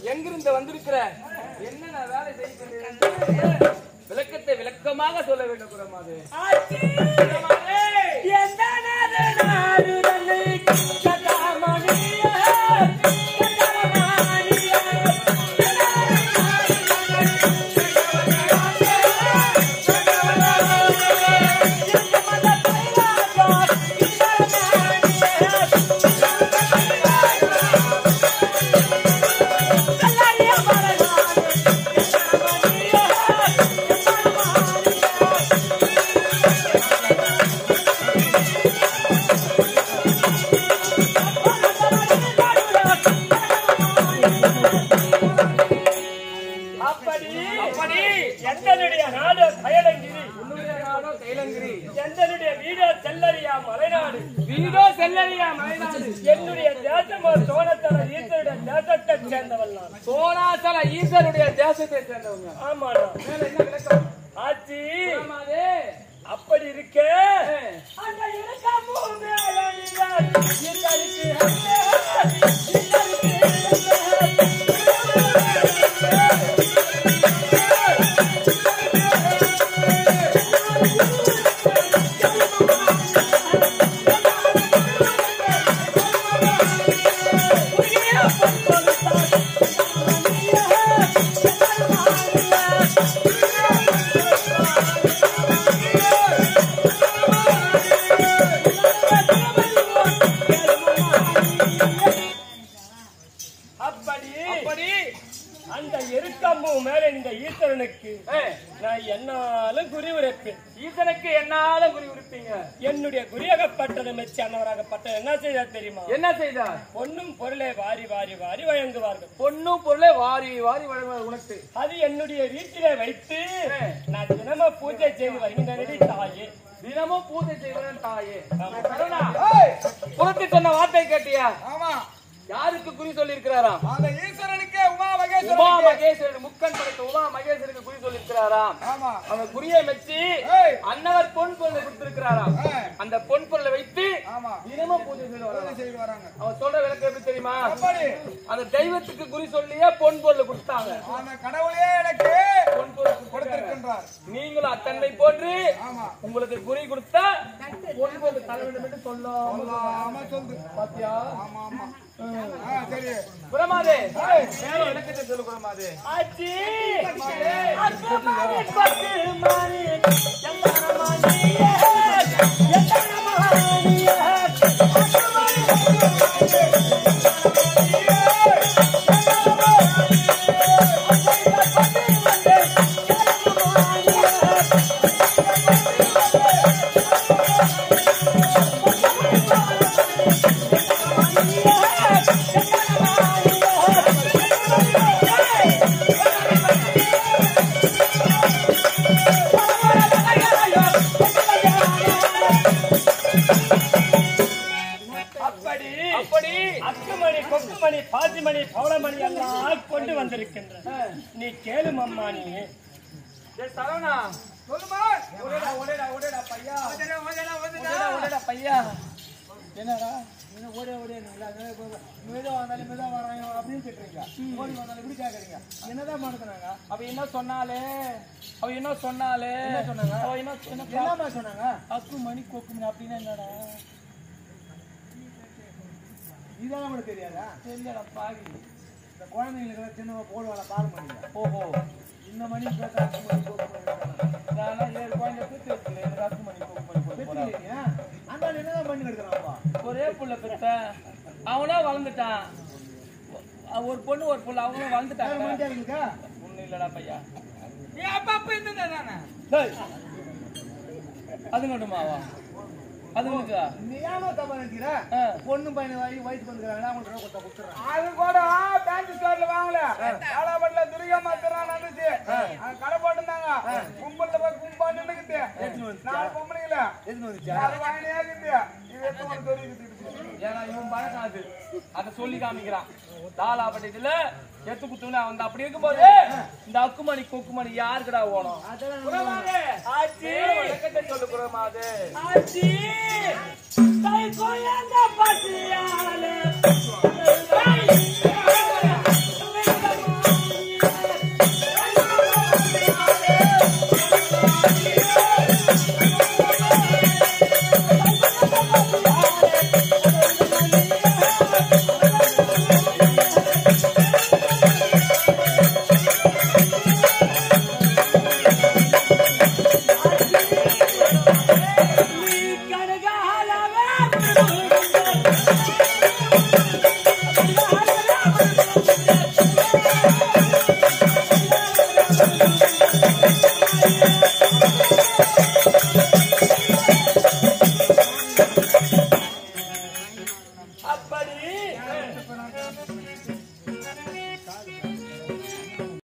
எங்கிருந்து வந்திருக்கிற என்ன நான் வேலை செய்ய விளக்கத்தை விளக்கமாக சொல்ல வேண்டும் குரமாது எந்த நாடு நாடு தன்னை கதாமணியே, கதாமணியே. அப்படி அப்படி எந்தனுடைய நாடு கயலங்கிரி உன்னுடைய நாடோ கைலங்கிரி எந்தனுடைய வீடோ செல்லறியா மலைநாடு வீடோ செல்லறியா மலைநாடு என்னுடைய தேசமோ சோழத்தல ஈசனுடைய தேசத்தைச் சேர்ந்தவள் நான் சோனாசல ஈஸ்வருடைய தேசத்தை சேர்ந்தவங்க ஆமாடா மேல என்ன விளக்கம் ஆச்சி குரமாது அப்படி இருக்க ஏ, அந்த இலக்கமும் மேலணியார் இதற்கு அண்ணே, இதற்கு அப்படி அப்படி அந்த எருக்கம்பு மேல இந்த ஈஸ்வரனுக்கு ஏ, நான் என்னாலும் குறி உரைப்பேன் ஈசனுக்கு என்னால குறி உடுப்பீங்க என்னுடைய குறியாகப்பட்டதை மெச்சி அன்னவராகப்பட்ட என்ன செய்தார் தெரியுமா என்ன செய்தார் பொன்னும் பொருளை வாரி வாரி வாரி வழங்குவார்கள் பொண்ணும் பொருளை வாரி வாரி வழங்குவார் உனக்கு அது என்னுடைய வீட்டிலே வைத்து நான் தினமும் பூஜை செய்து வருகின்றனடி தாயே தினமும் பூஜை செய்வதன் தாயே கருணா புறத்தி சொன்ன வார்த்தை கேட்டியா ஆமா யாருக்கு குறி சொல்லி இருக்கிறாராம் அந்த ஈஸ்வரனுக்கே உமா உமா மகேஸ்வரன் மகேஸ்வரன் முக்கன் படைத்த உமா மகேஸ்வரனுக்கு குறி சொல்லி இருக்கிறாராம் ஆமா அவன் குறியை மெச்சி ஏய். அன்னவர் பொன் பொருளை கொடுத்திருக்கிறாராம் ஏய். அந்த பொன் பொருளை வைத்து ஆமா தினமும் பூஜை செய்து பூஜை வராராம். செய்து வராங்க அவன் சொல்ற விளக்கம் எப்படி தெரியுமா அப்படி அந்த தெய்வத்துக்கு குறி சொல்லியே பொன் பொருள் கொடுத்தாங்க அந்த கடவுளே எனக்கு பொன் பொருள் கொடுத்திருக்காரு. கொடுத்திருக்கின்றார் நீங்களும் அத்தன்மை போன்று ஆமா உங்களுக்கு குறி கொடுத்தா பொன் பொருள் தர வேண்டும் என்று சொல்லும் ஆமா சொல்லு பாத்தியா ஆமா ஆமா ஆ சரி குரமாதே வேற விளக்கத்தை சொல்லு குரமாதே ஆச்சி அக்கு மாறி பக்கு மாறி எந்தன மாறியே எந்தன மாறியே அக்கு மாறி பக்கு அப்படி அப்படி அக்குமணி கொக்குமணி பாசிமணி பவளமணி எல்லாம் கொண்டு வந்திருக்கின்ற நீ கேளு அம்மா நீ ஏய் சரவணா சொல்லுமா ஓடேடா ஓடேடா ஓடேடா பையா வந்துடா, வந்துடா, வந்துடா. ஓடேடா ஓடேடா பையா என்னடா என்ன ஓடே ஓடேங்களா மெதுவா வந்தாலும் மெதுவா வராங்க அப்படின்னு கேட்டுறீங்க ஓடி வந்தாலும் இப்படி கேக்குறீங்க என்னதான் பண்ணுறாங்க அவ என்ன சொன்னாலே அவ என்ன சொன்னாலே என்ன சொன்னாங்க? அவ என்ன என்ன என்னமா சொன்னாங்க அக்கு மணி கோக்கு மணி அப்படின்னா என்னடா இதெல்லாம் நம்மளுக்கு தெரியாதா தெரியலடா பாவி இந்த குழந்தைங்களுக்கு சின்ன போடுவாங்க பால் மணிங்க ஓஹோ இந்த மணி கேட்டா அக்கு மணி கோக்கு மணி நான் ஏழு குழந்தை கூத்து வச்சுக்கிறேன் எனக்கு அக்கு மணி கோக்கு மணி போட்டு போறான். பெற்றுக்கிறீங்க அந்த ஆள் என்னதான் பண்ணி எடுக்கிறான்ப்பா ஒரே புள்ள பெத்த அவனா வளர்ந்துட்டான் ஒ- ஒரு பொண்ணு ஒரு புள்ள அவங்களும் வளர்ந்துட்டாங்க மணிட்டா இருக்கா ஒண்ணும் இல்லடா பையா நீ அப்பா அப்பா இருந்ததா தானே டேய். அது மட்டுமாவா அதுங்களுக்கா நீ ஏமா தப்பா நினைக்கிற ஆ. பொண்ணு பையன் வாங்கி வயசுக்கு வந்துக்கிறாங்க அவங்களுக்கு கொடுத்தா கொடுத்துறாங்க அது கூட பேண்ட் ஸ்டோர்ல வாங்கல காலாபட்டில துரிகா மாத்திரம் நடந்துச்சு அது கடை போட்டிருந்தாங்க கும்பல்ல போய் கும்பா நின்னுக்கிட்டு நாலு பொம்பளைங்கள எதுன்னு வந்துச்சு அது வாங்கினே இருக்குது இது எடுத்து ஒன்று தெரியுது ஏன்னா இவன் பழக்கம் அது அதை சொல்லி காமிக்கிறான் லாலாப்பட்டியத்துல எத்து குத்துன்னு அவன் அப்படி இருக்கும்போது இந்த அக்குமணி கொக்குமணி யாருக்குடா ஓணும் ஆச்சி விளக்கத்தை சொல்லு குரமாது ஆச்சி கை கோயந்த பசியாலே